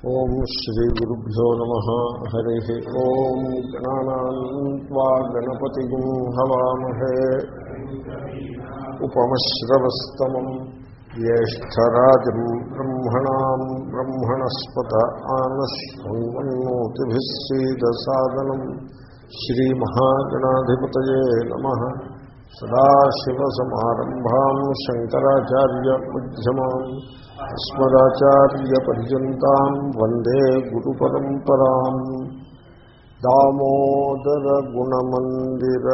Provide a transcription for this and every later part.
ఓం శ్రీ గురుభ్యో నమ హరి ఓం గణానా గణపతి హవామహే ఉపమశ్రవస్తమం జ్యేష్టరాజం బ్రహ్మణా బ్రహ్మణస్పత ఆనశ్వన్మోతిభిస్సీదసాదనం శ్రీమహాగణాధిపతయే నమ సదాశివసమారంభా శంకరాచార్యమ్యమాన్ అస్మదాచార్యపర్యంతం వందే గురు పరంపరా దామోదరగుణమందిర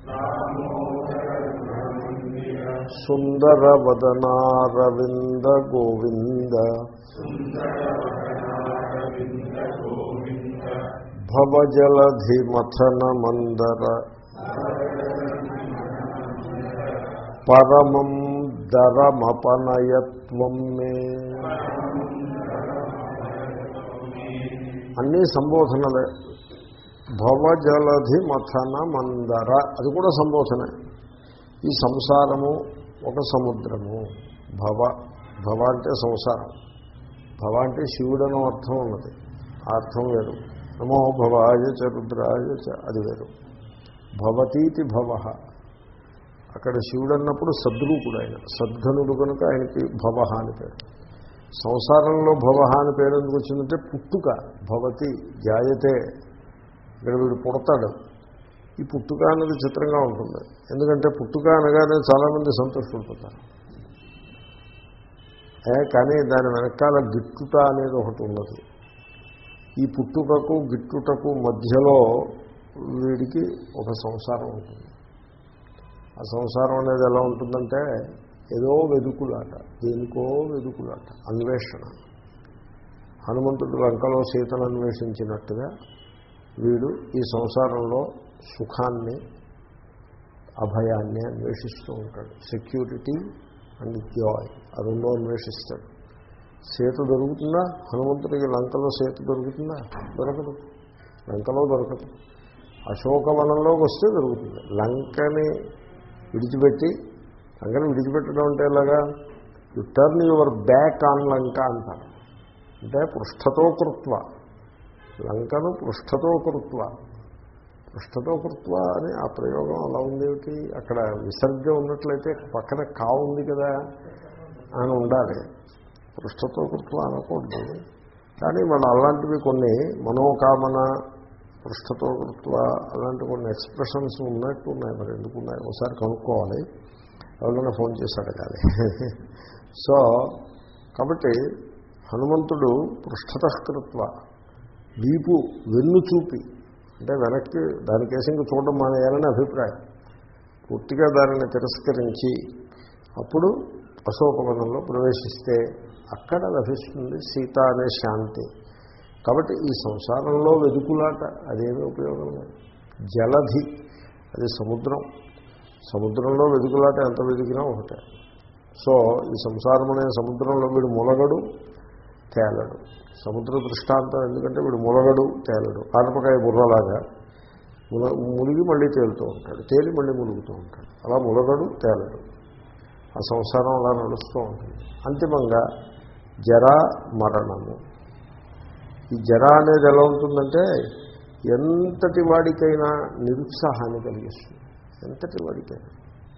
సుందరవదనారవింద గోవింద భవజలధిమథనమందర పరమం దరమపనయత్వం మే అన్నీ సంబోధనలే భవజలధి మథన మందర అది కూడా సంబోధనే ఈ సంసారము ఒక సముద్రము భవ భవ అంటే సంసారం భవ అంటే శివుడనో అర్థం ఉన్నది ఆ అర్థం వేరు నమో భవాయ చ రుద్రాయ చ అది వేరు భవతీతి భవ అక్కడ శివుడు అన్నప్పుడు సద్రూపుడు ఆయన సద్ఘనుడు కనుక ఆయనకి భవ అని పేరు సంసారంలో భవ అని పేరు ఎందుకు వచ్చిందంటే పుట్టుక భవతి జాయతే ఇక్కడ వీడు పుడతాడు ఈ పుట్టుక అనేది చిత్రంగా ఉంటుంది ఎందుకంటే పుట్టుక అనగానే చాలామంది సంతోషపడిపోతారు కానీ దాని వెనకాల గిట్టుట అనేది ఒకటి ఉన్నది ఈ పుట్టుకకు గిట్టుటకు మధ్యలో వీడికి ఒక సంసారం ఉంటుంది ఆ సంసారం అనేది ఎలా ఉంటుందంటే ఏదో వెదుకులాట దేనికో వెదుకులాట అన్వేషణ హనుమంతుడు లంకలో సీతను అన్వేషించినట్టుగా వీడు ఈ సంసారంలో సుఖాన్ని అభయాన్ని అన్వేషిస్తూ ఉంటాడు సెక్యూరిటీ అండ్ జాయ్ అది రెండో అన్వేషిస్తాడు సీత దొరుకుతుందా హనుమంతుడికి లంకలో సీత దొరుకుతుందా దొరకదు లంకలో దొరకదు అశోకవనంలోకి వస్తే దొరుకుతుంది లంకని విడిచిపెట్టి లంకని విడిచిపెట్టడం అంటే ఎలాగా U turn your back on Lanka అంటారు అంటే పృష్ఠతో కృత్వ లంకను పృష్ఠతో కృత్వ పృష్ఠతో కృత్వ అని ఆ ప్రయోగం అలా ఉందేమిటి అక్కడ విసర్గ ఉన్నట్లయితే పక్కన కా ఉంది కదా అని ఉండాలి పృష్ఠతో కృత్వ అనకూడదు కానీ మనం అలాంటివి కొన్ని మనోకామన పృష్ఠతో కృత్వ అలాంటి కొన్ని ఎక్స్ప్రెషన్స్ ఉన్నట్టు ఉన్నాయి మరి ఎందుకు ఉన్నాయి ఒకసారి కనుక్కోవాలి ఎవరైనా ఫోన్ చేసి అడగాలి సో కాబట్టి హనుమంతుడు పృష్ఠతకృత్వ వీపు వెన్ను చూపి అంటే వెనక్కి దానికేసి ఇంక చూడడం మానేయాలని అభిప్రాయం పూర్తిగా దానిని తిరస్కరించి అప్పుడు అశోకవనంలో ప్రవేశిస్తే అక్కడ లభిస్తుంది సీత అనే శాంతి కాబట్టి ఈ సంసారంలో వెతుకులాట అదేమీ ఉపయోగం లేదు జలధి అది సముద్రం సముద్రంలో వెతుకులాట ఎంత వెతికినా ఒకటే సో ఈ సంసారం అనే సముద్రంలో వీడు ములగడు తేలడు సముద్ర దృష్టాంతం ఎందుకంటే వీడు ములగడు తేలడు ఆనపకాయ బుర్రలాగా ముల మునిగి మళ్ళీ తేలుతూ ఉంటాడు తేలి మళ్ళీ మునుగుతూ ఉంటాడు అలా ములగడు తేలడు ఆ సంసారం అలా నడుస్తూ ఉంటుంది అంతిమంగా జరా మరణము ఈ జర అనేది ఎలా ఉంటుందంటే ఎంతటి వాడికైనా నిరుత్సాహాన్ని కలిగిస్తుంది ఎంతటి వాడికైనా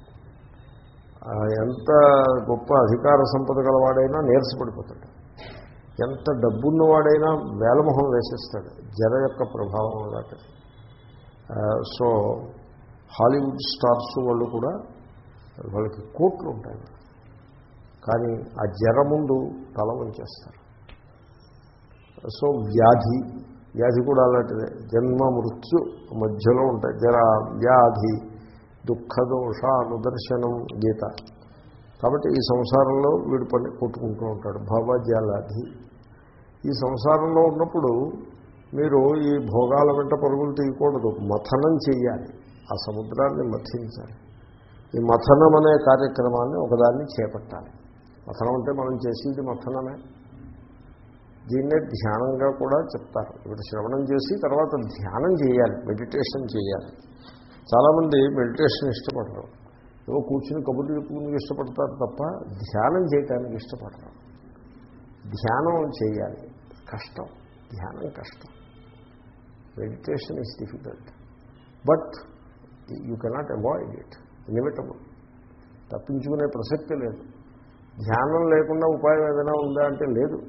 ఎంత గొప్ప అధికార సంపద గలవాడైనా నీరసపడిపోతాడు ఎంత డబ్బున్నవాడైనా వేలమొహం వేసేస్తాడు జర యొక్క ప్రభావం అలాంటిది సో హాలీవుడ్ స్టార్స్ వాళ్ళు కూడా వాళ్ళకి కోట్లు ఉంటాయి కానీ ఆ జర ముందు తల వంచేస్తారు సో వ్యాధి వ్యాధి కూడా అలాంటిదే జన్మ మృత్యు మధ్యలో ఉంటాయి జర వ్యాధి దుఃఖదోష అనుదర్శనం గీత కాబట్టి ఈ సంసారంలో వీడు పని కొట్టుకుంటూ ఉంటాడు భవజలాధి ఈ సంసారంలో ఉన్నప్పుడు మీరు ఈ భోగాల వెంట పరుగులు తీయకూడదు మథనం చేయాలి ఆ సముద్రాన్ని మథించాలి ఈ మథనం అనే కార్యక్రమాన్ని ఒకదాన్ని చేపట్టాలి మథనం అంటే మనం చేసేది మథనమే దీన్నే ధ్యానంగా కూడా చెప్తారు ఇప్పుడు శ్రవణం చేసి తర్వాత ధ్యానం చేయాలి మెడిటేషన్ చేయాలి చాలామంది మెడిటేషన్ ఇష్టపడరు ఏవో కూర్చుని కబుర్లు చెప్పుకుని ఇష్టపడతారు తప్ప ధ్యానం చేయటానికి ఇష్టపడతారు ధ్యానం చేయాలి కష్టం ధ్యానం కష్టం meditation is difficult but you cannot avoid it inevitable తప్పించుకునే ప్రసక్తి లేదు ధ్యానం లేకుండా ఉపాయం ఏదైనా ఉందా అంటే లేదు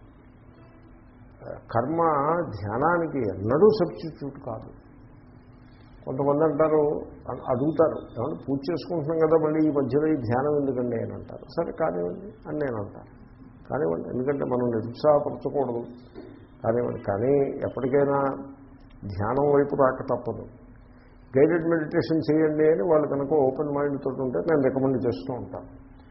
కర్మ ధ్యానానికి ఎన్నడూ సబ్స్టిట్యూట్ కాదు కొంతమంది అంటారు అ- అడుగుతారు ఏమన్నా పూజ చేసుకుంటున్నాం కదా మళ్ళీ ఈ మధ్యలో ఈ ధ్యానం ఎందుకండి అని అంటారు సరే కానివ్వండి అని నేను అంటాను కానివ్వండి ఎందుకంటే మనం నిరుత్సాహపరచకూడదు కానివ్వండి కానీ ఎప్పటికైనా ధ్యానం వైపు రాక తప్పదు గైడెడ్ మెడిటేషన్ చేయండి అని వాళ్ళు కనుక ఓపెన్ మైండ్ తోటి ఉంటే నేను రికమెండ్ చేస్తూ ఉంటాను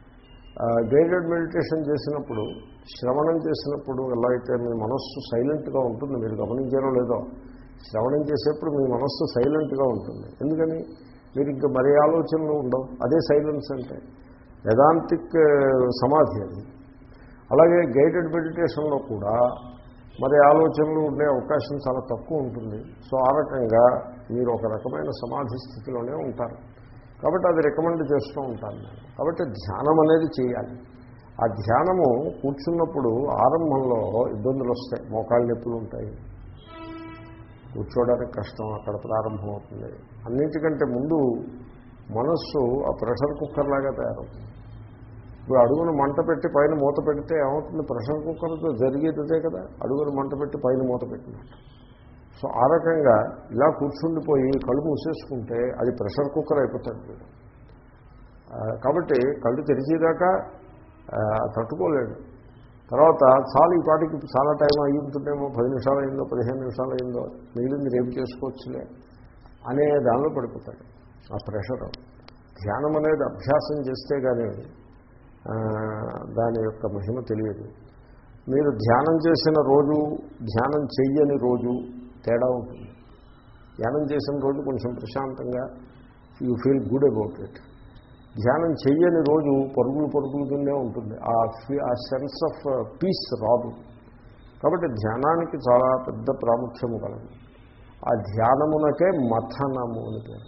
గైడెడ్ మెడిటేషన్ చేసినప్పుడు శ్రవణం చేసినప్పుడు ఎలా అయితే మీ మనస్సు సైలెంట్గా ఉంటుంది మీరు గమనించారో లేదో శ్రవణం చేసేప్పుడు మీ మనస్సు సైలెంట్గా ఉంటుంది ఎందుకని మీరు ఇంకా మరే ఆలోచనలు ఉండవు అదే సైలెన్స్ అంటే వేదాంతిక్ సమాధి అది అలాగే గైడెడ్ మెడిటేషన్లో కూడా మరి ఆలోచనలు ఉండే అవకాశం చాలా తక్కువ ఉంటుంది సో ఆ రకంగా మీరు ఒక రకమైన సమాధి స్థితిలోనే ఉంటారు కాబట్టి అది రికమెండ్ చేస్తూ ఉంటాను నేను కాబట్టి ధ్యానం అనేది చేయాలి ఆ ధ్యానము కూర్చున్నప్పుడు ఆరంభంలో ఇబ్బందులు వస్తాయి మోకాళ్ళ నొప్పులు ఉంటాయి కూర్చోవడానికి కష్టం అక్కడ ప్రారంభమవుతుంది అన్నింటికంటే ముందు మనస్సు ఆ ప్రెషర్ కుక్కర్ లాగా తయారవుతుంది ఇప్పుడు అడుగున మంట పెట్టి పైన మూత పెడితే ఏమవుతుంది ప్రెషర్ కుక్కర్తో జరిగేదే కదా అడుగున మంట పెట్టి పైన మూత పెట్టినట్టు సో ఆ రకంగా ఇలా కూర్చుండిపోయి కళ్ళు మూసేసుకుంటే అది ప్రెషర్ కుక్కర్ అయిపోతుంది వీడు. ఆ, కాబట్టి కళ్ళు తెరిచేదాకా ఆ, తట్టుకోలేడు తర్వాత చాలా ఈ పాటికి చాలా టైం అయ్యి ఉంటుందేమో పది నిమిషాలు అయిందో పదిహేను నిమిషాలు అయిందో మిగిలింది రేపు చేసుకోవచ్చులే అనే దానిలో పడిపోతాడు ఆ ప్రెషర్ ధ్యానం అనేది అభ్యాసం చేస్తే కానీ ఆ, దాని యొక్క మహిమ తెలియదు మీరు ధ్యానం చేసిన రోజు ధ్యానం చెయ్యని రోజు తేడా ఉంటుంది ధ్యానం చేసిన రోజు కొంచెం ప్రశాంతంగా you feel good about it ధ్యానం చెయ్యని రోజు పరుగులు పరుగులుగానే ఉంటుంది ఆ ఫీ ఆ సెన్స్ ఆఫ్ పీస్ రాదు కాబట్టి ధ్యానానికి చాలా పెద్ద ప్రాముఖ్యము కలదు ఆ ధ్యానమునకే మథనము అని పేరు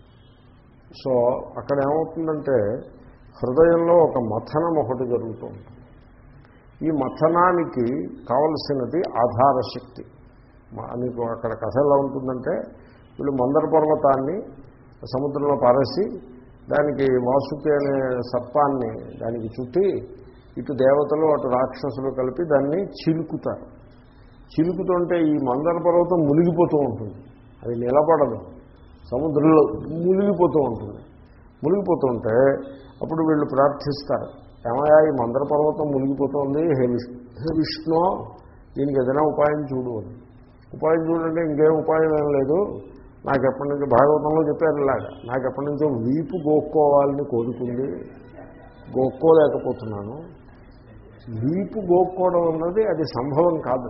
సో అక్కడ ఏమవుతుందంటే హృదయంలో ఒక మథనం ఒకటి జరుగుతూ ఉంటుంది ఈ మథనానికి కావలసినది ఆధార శక్తి మ- మీకు అక్కడ కథ ఎలా ఉంటుందంటే వీళ్ళు మందర పర్వతాన్ని సముద్రంలో పారేసి దానికి వాసుకి అనే సర్పాన్ని దానికి చుట్టి ఇటు దేవతలు అటు రాక్షసులు కలిపి దాన్ని చిలుకుతారు చిలుకుతుంటే ఈ మందర పర్వతం మునిగిపోతూ ఉంటుంది అది నిలబడదు సముద్రంలో మునిగిపోతూ ఉంటుంది మునిగిపోతుంటే అప్పుడు వీళ్ళు ప్రార్థిస్తారు ఏమయ్యా ఈ మందర పర్వతం మునిగిపోతుంది హే విష్ణు హే విష్ణు దీనికి ఏదైనా ఉపాయం చూడు అని ఉపాయం చూడంటే ఇంకేం ఉపాయం ఏం లేదు నాకు ఎప్పటి నుంచి భాగవతంలో చెప్పారు ఇలాగా నాకు ఎప్పటి నుంచో వీపు గోక్కోవాలని కోరుకుంది గోక్కోలేకపోతున్నాను వీపు గోక్కోవడం అన్నది అది సంభవం కాదు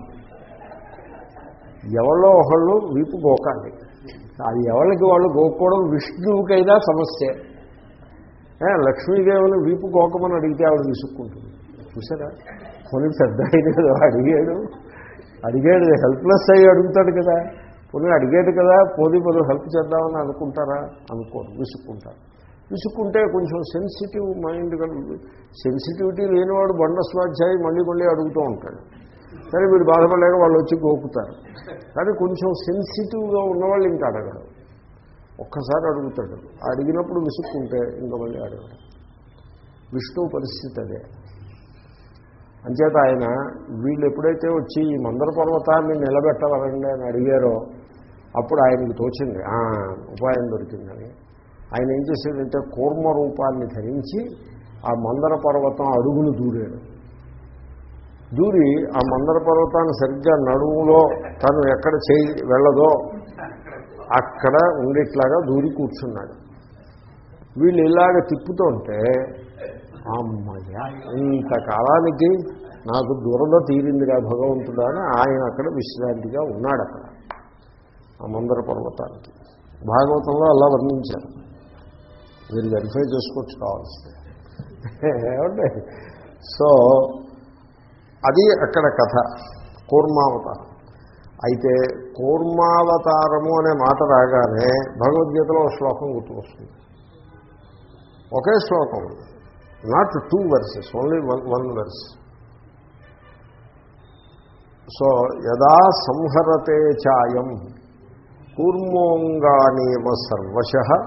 ఎవరో ఒకళ్ళు వీపు గోకాలి అది ఎవరికి వాళ్ళు గోక్కోవడం విష్ణువుకైనా సమస్య ఏ, లక్ష్మీదేవిని వీపు గోకమని అడిగితే ఆవిడ విసుక్కుంటుంది చూసారా కొన్ని పెద్ద ఆయన ఏదో అడిగాడు అడిగాడు హెల్ప్లెస్ అయ్యి అడుగుతాడు కదా పోనీ అడిగాడు కదా పోనీ పది హెల్ప్ చేద్దామని అనుకుంటారా అనుకోరు విసుక్కుంటారు విసుక్కుంటే కొంచెం సెన్సిటివ్ మైండ్ సెన్సిటివిటీ లేనివాడు బండ స్వాధ్యాయి మళ్ళీ మళ్ళీ అడుగుతూ ఉంటాడు సరే వీడు బాధపడలేక వాళ్ళు వచ్చి గోకుతారు కానీ కొంచెం సెన్సిటివ్గా ఉన్నవాళ్ళు ఇంకా అడగడు ఒక్కసారి అడుగుతాడు అడిగినప్పుడు విసుక్కుంటే ఇంకా మళ్ళీ అడగడు విష్ణువు పరిస్థితి అదే అంచేత ఆయన వీళ్ళు ఎప్పుడైతే వచ్చి ఈ మందర పర్వతాన్ని నిలబెట్టవాలండి అని అడిగారో అప్పుడు ఆయనకి తోచింది "ఆ, ఉపాయం దొరికిందని ఆయన ఏం చేశాడంటే కూర్మ రూపాన్ని ధరించి ఆ మందర పర్వతం అడుగును దూరాడు దూరి ఆ మందర పర్వతాన్ని సరిగ్గా నడుములో తను ఎక్కడ చేయి వెళ్ళదో అక్కడ ఉండేట్లాగా దూరి కూర్చున్నాడు వీళ్ళు ఇలాగ తిప్పుతుంటే అమ్మయ్య ఇంతకాలానికి నాకు దురద తీరిందిగా భగవంతుడా అని ఆయన అక్కడ విశ్రాంతిగా ఉన్నాడు అక్కడ ఆ మందర పర్వతానికి భాగవతంలో అలా వర్ణించారు మీరు వెరిఫై చేసుకోవచ్చు కావాల్సింది ఏమంటే సో అది అక్కడ కథ కూర్మావతారం అయితే కూర్మావతారము అనే మాట రాగానే భగవద్గీతలో ఒక శ్లోకం గుర్తుకొస్తుంది ఒకే శ్లోకం not two verses only one one verse so యదా సంహరతే ఛాయం కూర్మోంగానేవ సర్వశ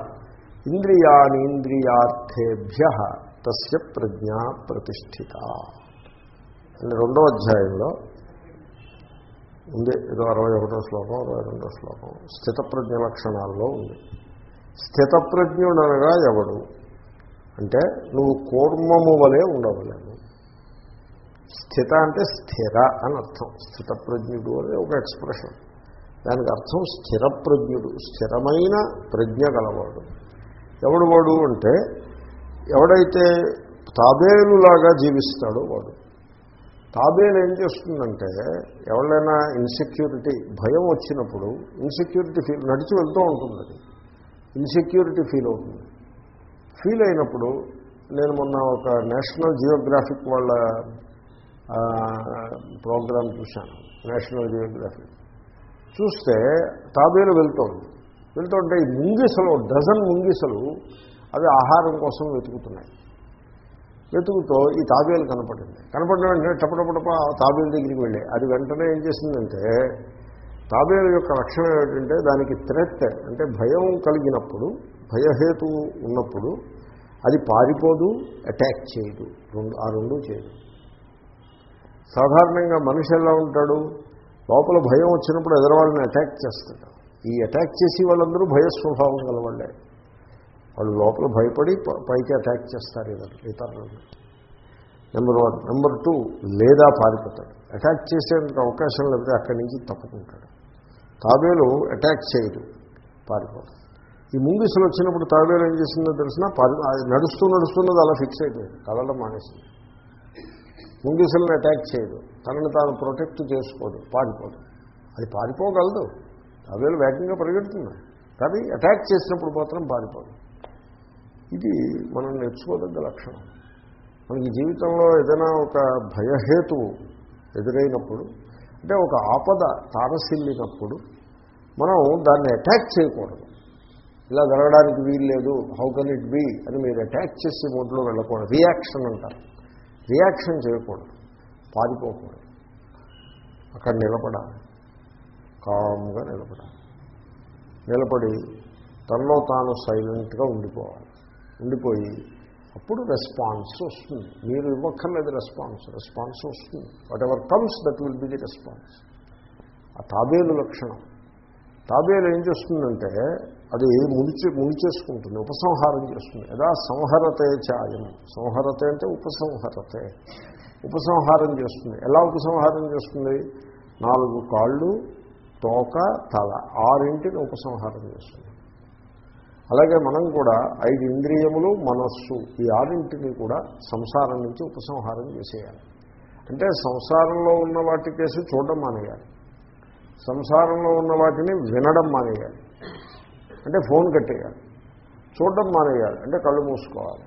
ఇంద్రియాణీంద్రియార్థేభ్య తస్య ప్రజ్ఞా ప్రతిష్ఠిత అని రెండో అధ్యాయంలో ఉంది ఏదో అరవై ఒకటో శ్లోకం అరవై రెండో శ్లోకం స్థితప్రజ్ఞ లక్షణాల్లో ఉంది స్థితప్రజ్ఞుడనగా ఎవడు అంటే నువ్వు కూర్మము వలె ఉండవలేను స్థిత అంటే స్థిర అని అర్థం స్థితప్రజ్ఞుడు అనే ఒక ఎక్స్ప్రెషన్ దానికి అర్థం స్థిరప్రజ్ఞుడు స్థిరమైన ప్రజ్ఞ గలవాడు ఎవడు వాడు అంటే ఎవడైతే తాబేలులాగా జీవిస్తాడో వాడు తాబేలు ఏం చేస్తుందంటే ఎవరైనా ఇన్సెక్యూరిటీ భయం వచ్చినప్పుడు ఇన్సెక్యూరిటీ ఫీల్ నడిచి వెళ్తూ ఉంటుంది అది ఇన్సెక్యూరిటీ ఫీల్ అవుతుంది ఫీల్ అయినప్పుడు నేను మొన్న ఒక నేషనల్ జియోగ్రాఫిక్ వాళ్ళ ప్రోగ్రాం చూశాను నేషనల్ జియోగ్రాఫిక్ చూస్తే తాబేలు వెళ్తోంది వెళ్తుంటే ఈ ముంగిసలు డజన్ ముంగిసలు అవి ఆహారం కోసం వెతుకుతున్నాయి వెతుకుతో ఈ తాబేలు కనపడింది కనపడిన వెంటనే టపటపటప తాబేలు దగ్గరికి వెళ్ళి అది వెంటనే ఏం చేసిందంటే తాబేలు యొక్క లక్షణం ఏమిటంటే దానికి థ్రెట్ అంటే భయం కలిగినప్పుడు భయహేతు ఉన్నప్పుడు అది పారిపోదు అటాక్ చేయదు రెండు ఆ రెండు చేయదు సాధారణంగా మనిషి ఎలా ఉంటాడు లోపల భయం వచ్చినప్పుడు ఎదరవాళ్ళని అటాక్ చేస్తాడు ఈ అటాక్ చేసి వాళ్ళందరూ భయ స్వభావం గలవాళ్ళే వాళ్ళు లోపల భయపడి ప- పైకి అటాక్ చేస్తారు ఇతరు ఇతరులను నెంబర్ వన్ నెంబర్ టూ లేదా పారిపోతాడు అటాక్ చేసేందుకు అవకాశం లేకపోతే అక్కడి నుంచి తప్పుకుంటాడు తాబేలు అటాక్ చేయదు పారిపోదు ఈ ముంగిసులు వచ్చినప్పుడు తాబేలు ఏం చేసిందో తెలిసిన పారి అది నడుస్తూ నడుస్తున్నది అలా ఫిక్స్ అయిపోయింది కదలడం మానేసింది ముంగిసులను అటాక్ చేయదు తనని తాను ప్రొటెక్ట్ చేసుకోదు పారిపోదు అది పారిపోగలదు తాబేలు వేగంగా పరిగెడుతుంది కానీ అటాక్ చేసినప్పుడు మాత్రం పారిపోదు ఇది మనం నేర్చుకోదగ్గ లక్షణం మనకి జీవితంలో ఏదైనా ఒక భయహేతువు ఎదురైనప్పుడు అంటే ఒక ఆపద తారసిల్లినప్పుడు మనం దాన్ని అటాక్ చేయకూడదు ఇలా జరగడానికి వీలు లేదు హౌ కెన్ ఇట్ బీ అని మీరు అటాక్ చేసే మూడ్లో వెళ్ళకూడదు రియాక్షన్ అంటారు రియాక్షన్ చేయకూడదు పారిపోకూడదు అక్కడ నిలబడాలి కామ్గా నిలబడాలి నిలబడి తనలో తాను సైలెంట్గా ఉండిపోవాలి ఉండిపోయి అప్పుడు రెస్పాన్స్ వస్తుంది మీరు ఇవ్వక్కర్లేదు రెస్పాన్స్ రెస్పాన్స్ వస్తుంది whatever comes that will be the response ఆ తాబేలు లక్షణం తాబేలు ఏం చేస్తుందంటే అది ముడిచి ముడిచేసుకుంటుంది ఉపసంహారం చేస్తుంది యదా సంహరతే ఛాయం సంహరతే అంటే ఉపసంహరతే ఉపసంహారం చేస్తుంది ఎలా ఉపసంహారం చేస్తుంది నాలుగు కాళ్ళు తోక తల ఆరింటిని ఉపసంహారం చేస్తుంది అలాగే మనం కూడా ఐదు ఇంద్రియములు మనస్సు ఈ ఆరింటిని కూడా సంసారం నుంచి ఉపసంహారం చేసేయాలి అంటే సంసారంలో ఉన్న వాటి కేసు చూడడం మానేయాలి సంసారంలో ఉన్న వాటిని వినడం మానేయాలి అంటే ఫోన్ కట్టేయాలి చూడడం మానేయాలి అంటే కళ్ళు మూసుకోవాలి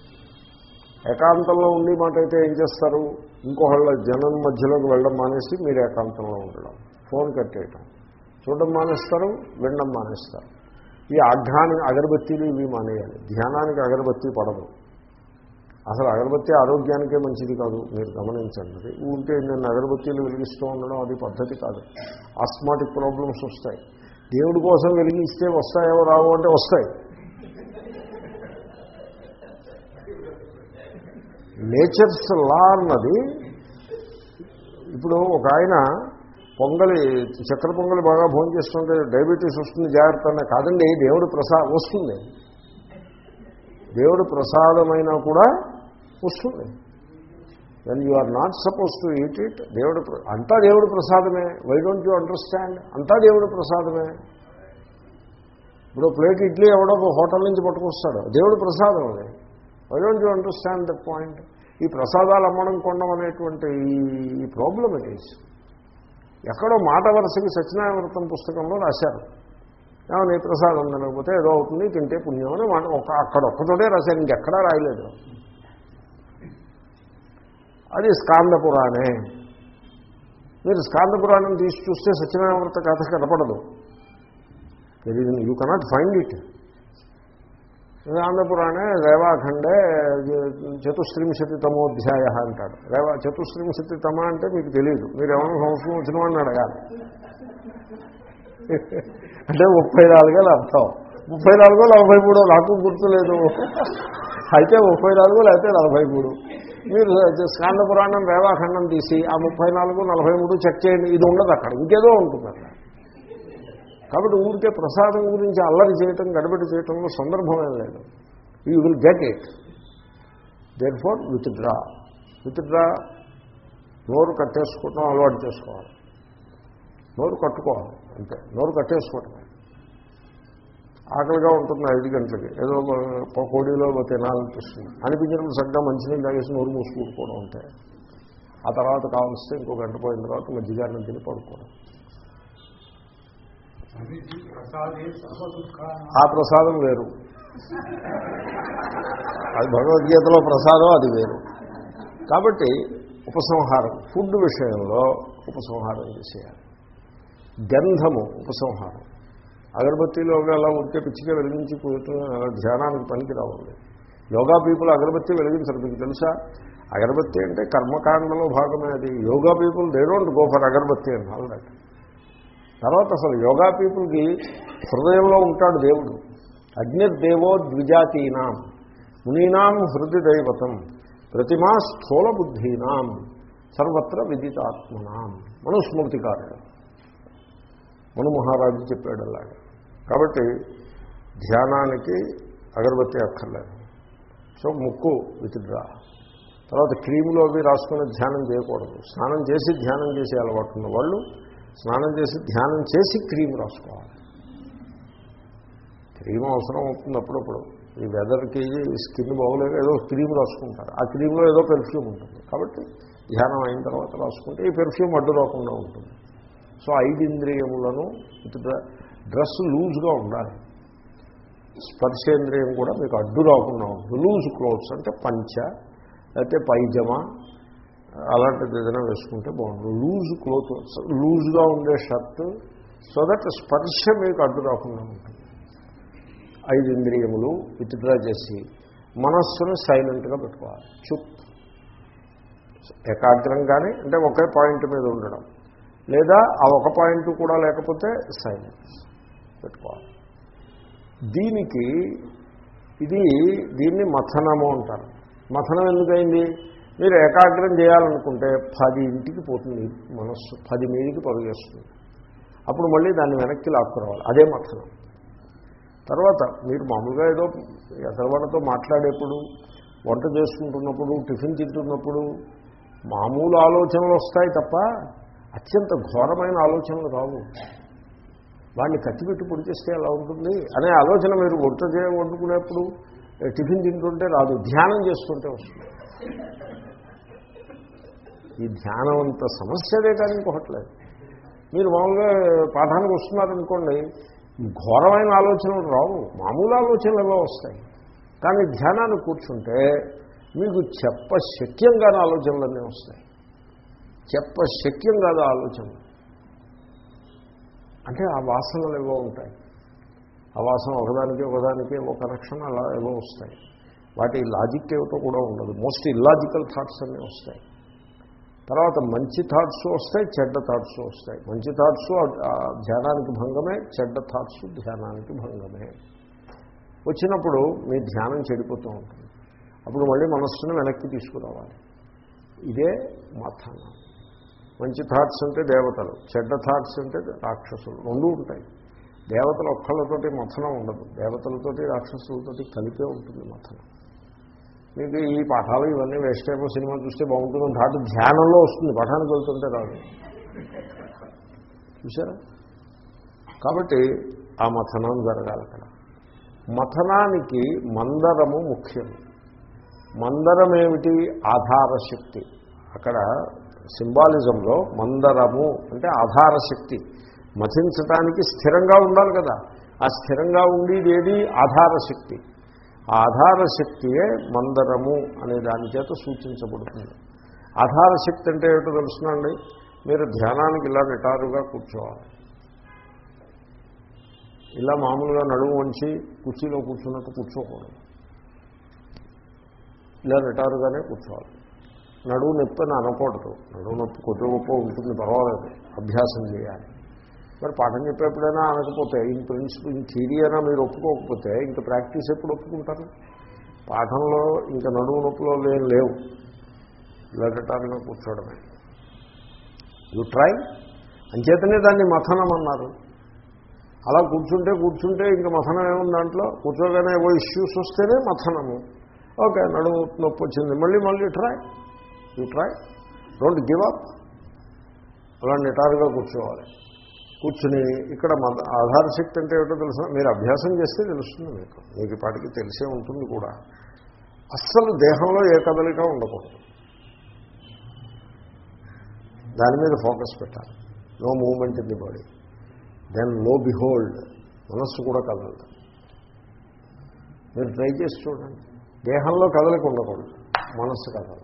ఏకాంతంలో ఉండి మాట అయితే ఏం చేస్తారు ఇంకొకళ్ళ జనం మధ్యలోకి వెళ్ళడం మానేసి మీరు ఏకాంతంలో ఉండడం ఫోన్ కట్టేయటం చూడడం మానేస్తారు వినడం మానేస్తారు ఈ ఆఘ్రాని అగరబత్తీలు ఇవి మానేయాలి ధ్యానానికి అగరబత్తి పడదు అసలు అగరబత్తి ఆరోగ్యానికే మంచిది కాదు మీరు గమనించండి అది ఉంటే నేను అగరబత్తీలు వెలిగిస్తూ ఉండడం అది పద్ధతి కాదు ఆస్మాటిక్ ప్రాబ్లమ్స్ వస్తాయి దేవుడి కోసం వెలిగిస్తే వస్తాయేమో రావు అంటే వస్తాయి నేచర్స్ లా అన్నది ఇప్పుడు ఒక ఆయన పొంగలి చక్కెర పొంగలి బాగా భోజనం చేస్తుంటే డయాబెటీస్ వస్తుంది జాగ్రత్త అన్న కాదండి దేవుడు ప్రసాదం వస్తుంది దేవుడు ప్రసాదమైనా కూడా వస్తుంది when you are not suppose to eat it దేవుడు ప్ర- అంతా దేవుడు ప్రసాదమే వై డోంట్ యూ అండర్స్టాండ్ అంతా దేవుడు ప్రసాదమే ఇప్పుడు ప్లేట్ ఇడ్లీ ఎవడో ఒక హోటల్ నుంచి పట్టుకొస్తాడు దేవుడు ప్రసాదం అది why don't you understand that point ఈ ప్రసాదాలు అమ్మడం కొనడం అనేటువంటి ఈ- ఈ ప్రాబ్లం ఇట్ ఈస్ ఎక్కడో మాట వరుసకి సత్యనారాయణ వ్రతం పుస్తకంలో రాశారు ఏమని ప్రసాదం తినకపోతే ఏదో అవుతుంది తింటే పుణ్యం అని మాట ఒక అక్కడ ఒక్కతోటే రాశారు ఇంకెక్కడా రాయలేదు అది స్కాంద పురాణే మీరు స్కాంద పురాణం తీసి చూస్తే సత్యనారాయణ వ్రత కథ కనపడదు తెలియదు యూ కెనాట్ ఫైండ్ ఇట్ ఆంధ్రపురాణే రేవాఖండే చతుస్త్రింశతి తమోధ్యాయ అంటాడు రేవా చతుస్త్రింశతి తమ అంటే మీకు తెలియదు మీరు ఏమైనా సంవత్సరం వచ్చిన వాడిని అడగాలి అంటే ముప్పై నాలుగేళ్ళు అర్థం ముప్పై నాలుగో నలభై మూడో నాకు గుర్తులేదు అయితే ముప్పై నాలుగు లేకపోతే నలభై మూడు మీరు స్కాంద పురాణం రేవాఖండం తీసి ఆ ముప్పై నాలుగు నలభై మూడు చెక్ చేయండి ఇది ఉండదు అక్కడ ఇంకేదో ఉంటుంది అక్కడ కాబట్టి ఊరికే ప్రసాదం గురించి అల్లరి చేయటం గడబడి చేయటంలో సందర్భమే లేదు you will get it therefore withdraw withdraw నోరు కట్టేసుకోవటం అలవాటు చేసుకోవాలి నోరు కట్టుకోవాలి అంతే నోరు కట్టేసుకోవటమే ఆకలిగా ఉంటుంది ఐదు గంటలకి ఏదో ఒక కోడిలో తినాలనిపిస్తుంది అనిపించినప్పుడు సగ్గా మంచినీళ్ళు తాగేసి నోరు మూసుకూడుకోవడం ఉంటే ఆ తర్వాత కావాల్సి ఇంకో గంట పోయిన తర్వాత మధ్యగారిని తిని పడుకోవడం ఆ ప్రసాదం వేరు అది భగవద్గీతలో ప్రసాదం అది వేరు కాబట్టి ఉపసంహారం ఫుడ్ విషయంలో ఉపసంహారం చేసేయాలి గంధము ఉపసంహారం అగరబత్తీలో అలా ఉడికే పిచ్చిగా వెలిగించి కూర్చుని అలా ధ్యానానికి పనికి రావాలి యోగా పీపుల్ అగరబత్తి వెలిగించరు మీకు తెలుసా అగరబత్తి అంటే కర్మకాండలో భాగమే అది yoga people they don't go for agarbatti అని ఆల్ దట్ తర్వాత అసలు యోగా పీపుల్కి హృదయంలో ఉంటాడు దేవుడు అగ్నిర్దేవో ద్విజాతీనాం మునీనాం హృది దైవతం ప్రతిమా స్థూల బుద్ధీనాం సర్వత్ర విదితాత్మనాం మనుస్మృతికారుడు మను మహారాజు చెప్పాడు అలాగే కాబట్టి ధ్యానానికి అగరబత్తి అక్కర్లేదు సో ముక్కు విత్డ్రా తర్వాత క్రీములు అవి రాసుకుని ధ్యానం చేయకూడదు స్నానం చేసి ధ్యానం చేసే అలవాటు ఉన్న వాళ్ళు స్నానం చేసి ధ్యానం చేసి క్రీమ్ రాసుకోవాలి క్రీమ్ అవసరం అవుతుంది అప్పుడప్పుడు ఈ వెదర్కి స్కిన్ బాగోలేక ఏదో క్రీమ్ రాసుకుంటారు ఆ క్రీమ్లో ఏదో పెర్ఫ్యూమ్ ఉంటుంది కాబట్టి ధ్యానం అయిన తర్వాత రాసుకుంటే ఈ పెర్ఫ్యూమ్ అడ్డు రాకుండా ఉంటుంది సో ఐదు ఇంద్రియములను డ్రెస్ లూజ్గా ఉండాలి స్పర్శేంద్రియం కూడా మీకు అడ్డు రాకుండా ఉంటుంది లూజ్ క్లోత్స్ అంటే పంచ లేకపోతే పైజమా అలాంటిది ఏదైనా వేసుకుంటే బాగుంటుంది లూజ్ క్లోత్ లూజ్గా ఉండే షర్ట్ సో దట్ స్పర్శ మీకు అడ్డు రాకుండా ఉంటుంది ఐదు ఇంద్రియములు విత్డ్రా చేసి మనస్సును సైలెంట్గా పెట్టుకోవాలి చుప్ ఏకాగ్రంగానే అంటే ఒకే పాయింట్ మీద ఉండడం లేదా ఆ ఒక పాయింట్ కూడా లేకపోతే సైలెన్స్ పెట్టుకోవాలి దీనికి ఇది దీన్ని మథనము అంటారు మథనం ఎందుకైంది మీరు ఏకాగ్రం చేయాలనుకుంటే పది ఇంటికి పోతుంది మనస్సు పది మీదికి పరుగేస్తుంది అప్పుడు మళ్ళీ దాన్ని వెనక్కి లాక్కురావాలి అదే మథనం తర్వాత మీరు మామూలుగా ఏదో ఎదరవాళ్ళతో మాట్లాడేప్పుడు వంట చేసుకుంటున్నప్పుడు టిఫిన్ తింటున్నప్పుడు మామూలు ఆలోచనలు వస్తాయి తప్ప అత్యంత ఘోరమైన ఆలోచనలు రావు వాడిని కత్తిపెట్టి పొడి చేస్తే ఎలా ఉంటుంది అనే ఆలోచన మీరు వంట చేయ వండుకునేప్పుడు టిఫిన్ తింటుంటే రాదు ధ్యానం చేస్తుంటే వస్తుంది ఈ ధ్యానం అంత సమస్యదే కానీ ఇంకొకట్లేదు మీరు మామూలుగా పాఠానికి వస్తున్నారనుకోండి ఘోరమైన ఆలోచనలు రావు మామూలు ఆలోచనలు వస్తాయి కానీ ధ్యానాన్ని కూర్చుంటే మీకు చెప్ప శక్యంగానే ఆలోచనలన్నీ వస్తాయి చెప్ప శక్యం కాదు ఆలోచన అంటే ఆ వాసనలు ఏవో ఉంటాయి ఆ వాసన ఒకదానికి ఒకదానికి ఒక కనెక్షన్ అలా ఏవో వస్తాయి వాటి లాజిక్ ఏమిటో కూడా ఉండదు మోస్ట్ ఇల్లాజికల్ థాట్స్ అన్నీ వస్తాయి తర్వాత మంచి థాట్స్ వస్తాయి చెడ్డ థాట్స్ వస్తాయి మంచి థాట్స్ ధ్యానానికి భంగమే చెడ్డ థాట్స్ ధ్యానానికి భంగమే వచ్చినప్పుడు మీ ధ్యానం చెడిపోతూ ఉంటుంది అప్పుడు మళ్ళీ మనస్సును వెనక్కి తీసుకురావాలి ఇదే మథనం మంచి థాట్స్ అంటే దేవతలు చెడ్డ థాట్స్ అంటే రాక్షసులు రెండూ ఉంటాయి దేవతలు ఒక్కళ్ళతోటి మథనం ఉండదు దేవతలతోటి రాక్షసులతోటి కలిపే ఉంటుంది మథనం మీకు ఈ పాఠాలు ఇవన్నీ వేస్ట్ టైప్ సినిమా చూస్తే బాగుంటుంది థాట్ ధ్యానంలో వస్తుంది పాఠానికి వెళ్తుంటే రాదు చూసారా కాబట్టి ఆ మథనం జరగాలి అక్కడ మథనానికి మందరము ముఖ్యం మందరం ఏమిటి ఆధార శక్తి అక్కడ సింబాలిజంలో మందరము అంటే ఆధార శక్తి మథించటానికి స్థిరంగా ఉండాలి కదా ఆ స్థిరంగా ఉండేది ఏది ఆధార శక్తి ఆ ఆధార శక్తియే మందరము అనే దాని చేత సూచించబడుతుంది ఆధార శక్తి అంటే ఏమిటో తెలుసునండి మీరు ధ్యానానికి ఇలా నిటారుగా కూర్చోవాలి ఇలా మామూలుగా నడుము వంచి కుర్చీలో కూర్చున్నట్టు కూర్చోకూడదు ఇలా నిటారుగానే కూర్చోవాలి నడువు నొప్పి అని అనకూడదు నడువు నొప్పి కొద్ది గొప్ప ఉంటుంది పర్వాలేదు అభ్యాసం చేయాలి మరి పాఠం చెప్పేప్పుడైనా అనకపోతే ఇన్ ప్రిన్సిపల్ ఇన్ థియరీ అయినా మీరు ఒప్పుకోకపోతే ఇంకా ప్రాక్టీస్ ఎప్పుడు ఒప్పుకుంటారు పాఠంలో ఇంకా నడువు నొప్పిలో లేని లేవు ఇలా నిటారుగా కూర్చోవడమే యు ట్రై అంచేతనే దాన్ని మథనం అన్నారు అలా కూర్చుంటే కూర్చుంటే ఇంకా మథనం ఏముంది దాంట్లో కూర్చోగానే ఏవో ఇష్యూస్ వస్తేనే మథనము ఓకే నడుము నొప్పి వచ్చింది మళ్ళీ మళ్ళీ try you try don't give up అలా నిటారుగా కూర్చోవాలి కూర్చుని ఇక్కడ మన ఆధార శక్తి అంటే ఏమిటో తెలుసు మీరు అభ్యాసం చేస్తే తెలుస్తుంది మీకు మీకు పాటికి తెలిసే ఉంటుంది కూడా అస్సలు దేహంలో ఏ కదలిక ఉండకూడదు దాని మీద ఫోకస్ పెట్టాలి no movement in the body then lo behold మనస్సు కూడా కదలదు మీరు ట్రై చేసి చూడండి దేహంలో కదలిక ఉండకూడదు మనస్సు కదలదు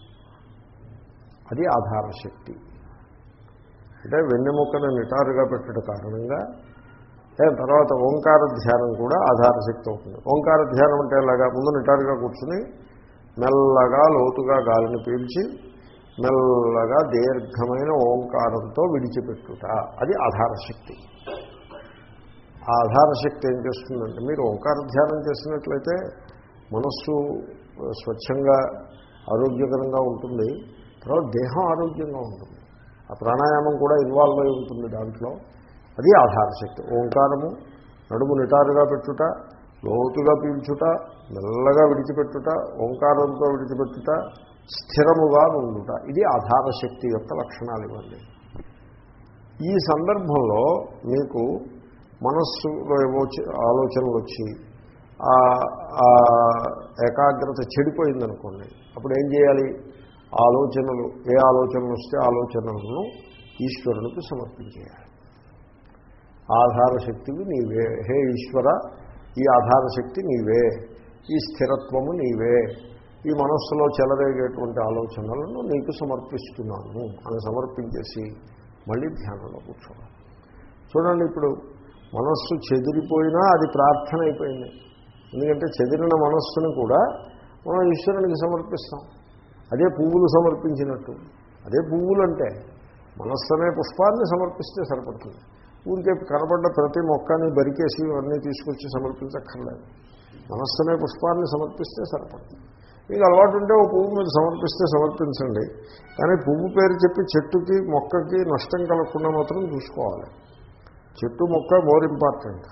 అది ఆధార శక్తి అంటే వెన్నెముక్కను నిటారుగా పెట్టడం కారణంగా దాని తర్వాత ఓంకార ధ్యానం కూడా ఆధార శక్తి అవుతుంది ఓంకార ధ్యానం అంటే ఇలాగా ముందు నిటారుగా కూర్చుని మెల్లగా లోతుగా గాలిని పీల్చి మెల్లగా దీర్ఘమైన ఓంకారంతో విడిచిపెట్టుట అది ఆధార శక్తి ఆ ఆధార శక్తి ఏం చేస్తుందంటే మీరు ఓంకార ధ్యానం చేసినట్లయితే మనస్సు స్వచ్ఛంగా ఆరోగ్యకరంగా ఉంటుంది తర్వాత దేహం ఆరోగ్యంగా ఉంటుంది ఆ ప్రాణాయామం కూడా ఇన్వాల్వ్ అయి ఉంటుంది దాంట్లో అది ఆధార శక్తి ఓంకారము నడుము నిటారుగా పెట్టుట లోతుగా పీల్చుట మెల్లగా విడిచిపెట్టుట ఓంకారంతో విడిచిపెట్టుట స్థిరముగా ఉండుట ఇది ఆధార శక్తి యొక్క లక్షణాలు ఇవ్వండి ఈ సందర్భంలో మీకు మనస్సులో ఏవో ఆలోచనలు వచ్చి ఏకాగ్రత చెడిపోయిందనుకోండి అప్పుడు ఏం చేయాలి ఆలోచనలు ఏ ఆలోచనలు వస్తే ఆలోచనలను ఈశ్వరునికి సమర్పించేయాలి ఆధార శక్తివి నీవే హే ఈశ్వర ఈ ఆధార శక్తి నీవే ఈ స్థిరత్వము నీవే ఈ మనస్సులో చెలరేగేటువంటి ఆలోచనలను నీకు సమర్పిస్తున్నాను అని సమర్పించేసి మళ్ళీ ధ్యానంలో కూర్చోవాలి చూడండి ఇప్పుడు మనస్సు చెదిరిపోయినా అది ప్రార్థన అయిపోయింది ఎందుకంటే చెదిరిన మనస్సును కూడా మనం ఈశ్వరునికి సమర్పిస్తాం అదే పువ్వులు సమర్పించినట్టు అదే పువ్వులు అంటే మనస్సు అనే పుష్పాన్ని సమర్పిస్తే సరిపడుతుంది ఊరికే కనబడ్డ ప్రతి మొక్కని బరికేసి అన్నీ తీసుకొచ్చి సమర్పించక్కర్లేదు మనస్సు అనే పుష్పాన్ని సమర్పిస్తే సరిపడుతుంది మీకు అలవాటు ఉంటే ఓ పువ్వు మీరు సమర్పిస్తే సమర్పించండి కానీ పువ్వు పేరు చెప్పి చెట్టుకి మొక్కకి నష్టం కలగకుండా మాత్రం చూసుకోవాలి చెట్టు మొక్క మోర్ ఇంపార్టెంట్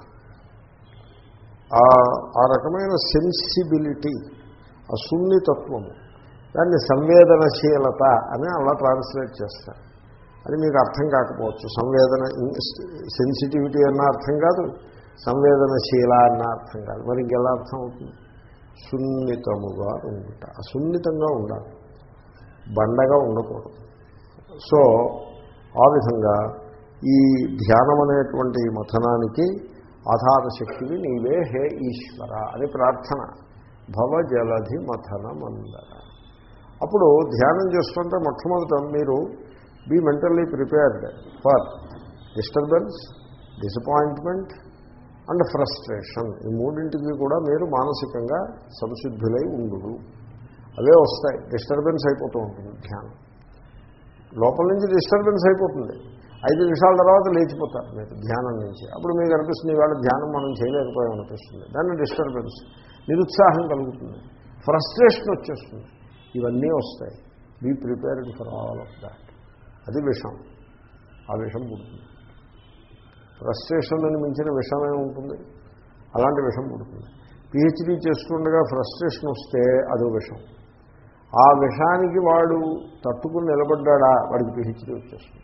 ఆ రకమైన సెన్సిబిలిటీ ఆ సున్నితత్వము దాన్ని సంవేదనశీలత అని అలా ట్రాన్స్లేట్ చేస్తారు అది మీకు అర్థం కాకపోవచ్చు సంవేదన సెన్సిటివిటీ అన్న అర్థం కాదు సంవేదనశీల అన్న అర్థం కాదు మరి ఇంకెలా అర్థం అవుతుంది సున్నితముగా ఉండుట సున్నితంగా ఉండాలి బండగా ఉండకూడదు సో ఆ విధంగా ఈ ధ్యానం అనేటువంటి మథనానికి ఆధార శక్తివి నీవే హే ఈశ్వర అని ప్రార్థన భవ జలధి మథన మందర అప్పుడు ధ్యానం చేస్తుంటే మొట్టమొదట మీరు be mentally prepared for disturbance disappointment and frustration ఈ మూడింటికి కూడా మీరు మానసికంగా సంసిద్ధులై ఉండు అవే వస్తాయి డిస్టర్బెన్స్ అయిపోతూ ఉంటుంది ధ్యానం లోపల నుంచి డిస్టర్బెన్స్ అయిపోతుంది ఐదు నిమిషాల తర్వాత లేచిపోతారు మీరు ధ్యానం నుంచి అప్పుడు మీకు అనిపిస్తుంది ఇవాళ ధ్యానం మనం చేయలేకపోయాం అనిపిస్తుంది దాన్ని డిస్టర్బెన్స్ నిరుత్సాహం కలుగుతుంది ఫ్రస్ట్రేషన్ వచ్చేస్తుంది ఇవన్నీ వస్తాయి be prepared for all of that అది విషం ఆ విషం పుడుతుంది ఫ్రస్ట్రేషన్ అని మించిన విషమే ఉంటుంది అలాంటి విషం పుడుతుంది పిహెచ్డీ చేస్తుండగా ఫ్రస్ట్రేషన్ వస్తే అదో విషం ఆ విషానికి వాడు తట్టుకుని నిలబడ్డా వాడికి పిహెచ్డీ వచ్చేస్తుంది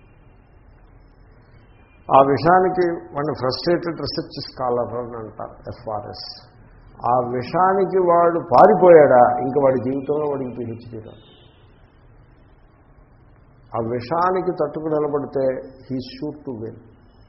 ఆ విషానికి వాడిని ఫ్రస్ట్రేటెడ్ రీసెర్చ్ స్కాలర్ అని అంటారు ఎఫ్ఆర్ఎస్ ఆ విషానికి వాడు పారిపోయాడా ఇంకా వాడి జీవితంలో వాడికి పిహెచ్డీ రాదు ఆ విషానికి తట్టుకు నిలబడితే హీ షూట్ టు విన్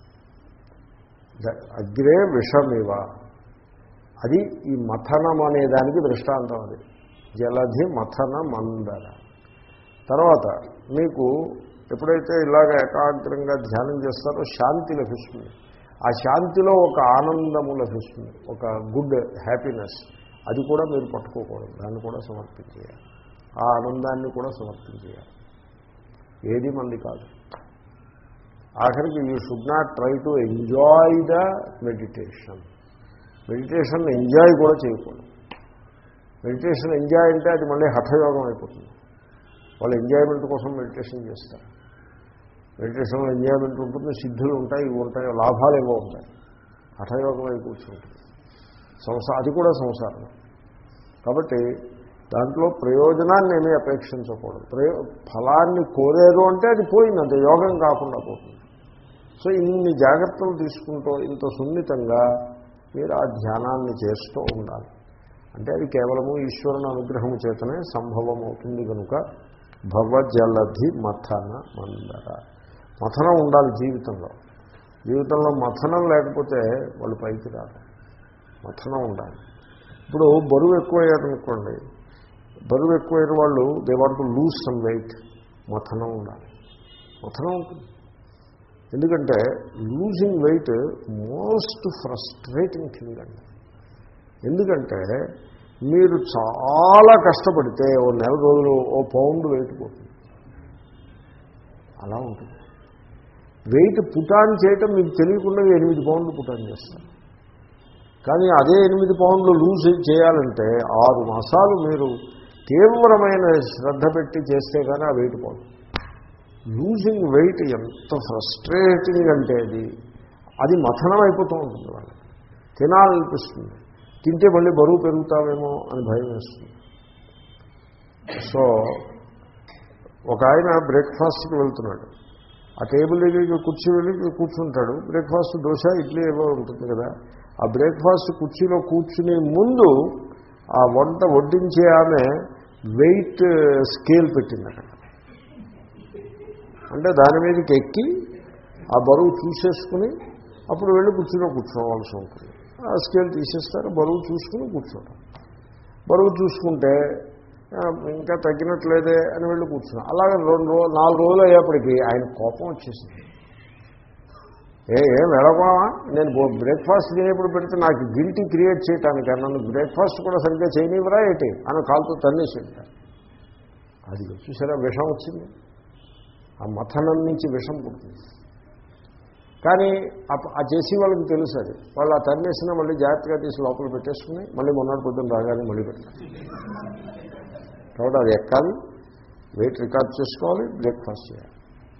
అగ్రే విషమివ అది ఈ మథనం అనే దానికి దృష్టాంతం అది జలధి మథన మందర తర్వాత మీకు ఎప్పుడైతే ఇలాగ ఏకాగ్రంగా ధ్యానం చేస్తారో శాంతి లభిస్తుంది ఆ శాంతిలో ఒక ఆనందము లభిస్తుంది ఒక గుడ్ హ్యాపీనెస్ అది కూడా మీరు పట్టుకోకూడదు దాన్ని కూడా సమర్పించేయాలి ఆ ఆనందాన్ని కూడా సమర్పించేయాలి ఏది మంది కాదు ఆఖరికి you should not try to enjoy the meditation meditation enjoy కూడా చేయకూడదు మెడిటేషన్ ఎంజాయ్ అంటే అది మళ్ళీ హఠయోగం అయిపోతుంది వాళ్ళు ఎంజాయ్మెంట్ కోసం మెడిటేషన్ చేస్తారు మెడిటేషన్లో ఎంజాయ్మెంట్ ఉంటుంది సిద్ధులు ఉంటాయి ఇవి ఉంటాయి లాభాలు ఏవో ఉంటాయి హఠయోగం అయి కూర్చుంటుంది సంసార అది కూడా సంసారం కాబట్టి దాంట్లో ప్రయోజనాన్ని ఏమీ అపేక్షించకూడదు ప్రయో ఫలాన్ని కోరేరు అంటే అది పోయింది అంతే యోగం కాకుండా పోతుంది సో ఇన్ని జాగ్రత్తలు తీసుకుంటూ ఇంత సున్నితంగా మీరు ఆ ధ్యానాన్ని చేస్తూ ఉండాలి అంటే అది కేవలము ఈశ్వరుని అనుగ్రహం చేతనే సంభవం అవుతుంది కనుక భవజలధి మథన మందర మథనం ఉండాలి జీవితంలో జీవితంలో మథనం లేకపోతే వాళ్ళు పైకి రారు మథనం ఉండాలి ఇప్పుడు బరువు ఎక్కువయ్యారనుకోండి బరువు ఎక్కువైన వాళ్ళు they want to lose some weight మథనం ఉండాలి మథనం ఉంటుంది ఎందుకంటే losing weight most frustrating thing అండి ఎందుకంటే మీరు చాలా కష్టపడితే ఓ నెల రోజులు ఓ పౌండ్ వెయిట్ పోతుంది అలా ఉంటుంది వెయిట్ పుటాన్ చేయటం మీకు తెలియకుండా ఎనిమిది పౌండ్లు పుటాన్ చేస్తారు కానీ అదే ఎనిమిది పౌండ్లు లూజ్ చేయాలంటే ఆరు మాసాలు మీరు తీవ్రమైన శ్రద్ధ పెట్టి చేస్తే కానీ ఆ వెయిట్ పోదు లూజింగ్ వెయిట్ ఎంత ఫ్రస్ట్రేటింగ్ అంటే అది అది మథనం అయిపోతూ ఉంటుంది వాళ్ళకి తినాలనిపిస్తుంది తింటే మళ్ళీ బరువు పెరుగుతామేమో అని భయం వేస్తుంది సో ఒక ఆయన బ్రేక్ఫాస్ట్కి వెళ్తున్నాడు ఆ టేబుల్ దగ్గరికి కుర్చీ వెళ్ళి కూర్చుంటాడు బ్రేక్ఫాస్ట్ దోశ ఇడ్లీ ఏవో ఉంటుంది కదా ఆ బ్రేక్ఫాస్ట్ కుర్చీలో కూర్చునే ముందు ఆ వంట వడ్డించే ఆమె వెయిట్ స్కేల్ పెట్టింది అక్కడ అంటే దాని మీదకి ఎక్కి ఆ బరువు చూసేసుకుని అప్పుడు వెళ్ళి కుర్చీలో కూర్చోవాల్సి ఉంటుంది ఆ స్కేల్ తీసేస్తారు బరువు చూసుకుని కూర్చోవడం బరువు చూసుకుంటే ఆ, ఇంకా తగ్గినట్లేదే అని వెళ్ళి కూర్చున్నాం అలాగే రెండు రోజు నాలుగు రోజులు అయ్యేప్పటికీ ఆయన కోపం వచ్చేసింది ఏ ఏం వెళ్ళకోవా నేను బో- బ్రేక్ఫాస్ట్ తినేప్పుడు పెడితే నాకు గిల్టీ క్రియేట్ చేయటానికి నన్ను బ్రేక్ఫాస్ట్ కూడా సరిగ్గా చేయనివరా ఏంటి అని కాలుతో తన్నేసింట అది చూసారా విషం వచ్చింది ఆ మథనం నుంచి విషం పుడుతుంది కానీ అప్ప- ఆ చేసి వాళ్ళకి తెలుసు అది వాళ్ళు ఆ తన్నేసినా మళ్ళీ జాగ్రత్తగా తీసి లోపల పెట్టేసుకుని మళ్ళీ మొన్నటి పొద్దున్న రాగానే మళ్ళీ పెడతారు కాబట్టి అది ఎక్కాలి వెయిట్ రికార్డ్ చేసుకోవాలి బ్రేక్ఫాస్ట్ చేయాలి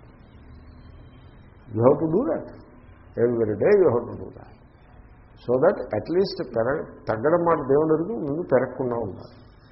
you have to do that every day you have to do that so that at least పెర తగ్గడం మాట దేవుడు ఎరుగు ముందు పెరగకుండా ఉండాలి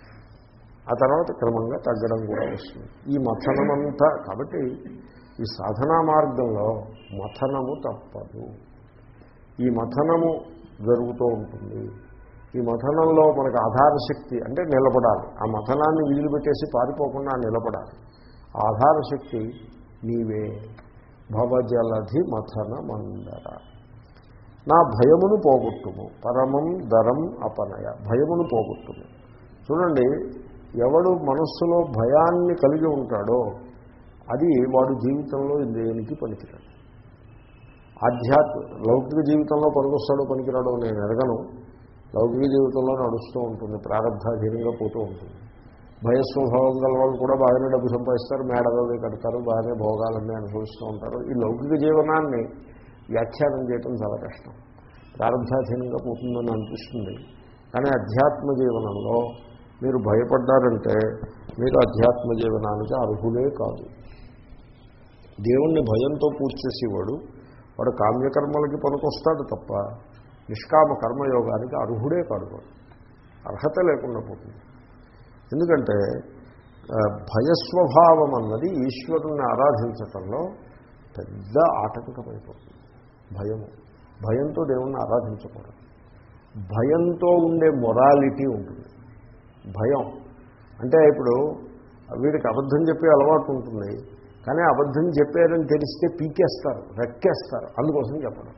ఆ తర్వాత క్రమంగా తగ్గడం కూడా వస్తుంది ఈ మథనమంతా కాబట్టి ఈ సాధనా మార్గంలో మథనము తప్పదు ఈ మథనము జరుగుతూ ఉంటుంది ఈ మథనంలో మనకు ఆధార శక్తి అంటే నిలబడాలి ఆ మథనాన్ని విధులు పెట్టేసి పారిపోకుండా నిలబడాలి ఆ ఆధార శక్తి నీవే భవజలధి మథన మందర నా భయమును పోగొట్టుము పరమం దరం అపనయ భయమును పోగొట్టుము చూడండి ఎవడు మనస్సులో భయాన్ని కలిగి ఉంటాడో అది వాడు జీవితంలో దేనికి పనికిరాడు ఆధ్యాత్మ లౌకిక జీవితంలో పనికొస్తాడో పనికిరాడో నేను ఎరగను లౌకిక జీవితంలో నడుస్తూ ఉంటుంది ప్రారంభాధీనంగా పోతూ ఉంటుంది భయస్వభావం గల వాళ్ళు కూడా బాగానే డబ్బు సంపాదిస్తారు మేడలు కడతారు బాగానే భోగాలన్నీ అనుభవిస్తూ ఉంటారు ఈ లౌకిక జీవనాన్ని వ్యాఖ్యానం చేయటం చాలా కష్టం ప్రారంభాధీనంగా పోతుందని అనిపిస్తుంది కానీ అధ్యాత్మ జీవనంలో మీరు భయపడ్డారంటే మీరు అధ్యాత్మ జీవనానికి అర్హులే కాదు దేవుణ్ణి భయంతో పూజ చేసేవాడు వాడు కామ్యకర్మలకి పనికొస్తాడు తప్ప నిష్కామ కర్మయోగానికి అర్హుడే కాడు వాడు అర్హత లేకుండా పోతుంది ఎందుకంటే ఆ, భయస్వభావం అన్నది ఈశ్వరుణ్ణి ఆరాధించటంలో పెద్ద ఆటంకమైపోతుంది భయము భయంతో దేవుణ్ణి ఆరాధించకూడదు భయంతో ఉండే మొరాలిటీ ఉంటుంది భయం అంటే ఇప్పుడు వీడికి అబద్ధం చెప్పే అలవాటు ఉంటుంది కానీ అబద్ధం చెప్పారని తెలిస్తే పీకేస్తారు రెక్కేస్తారు అందుకోసం చెప్పడం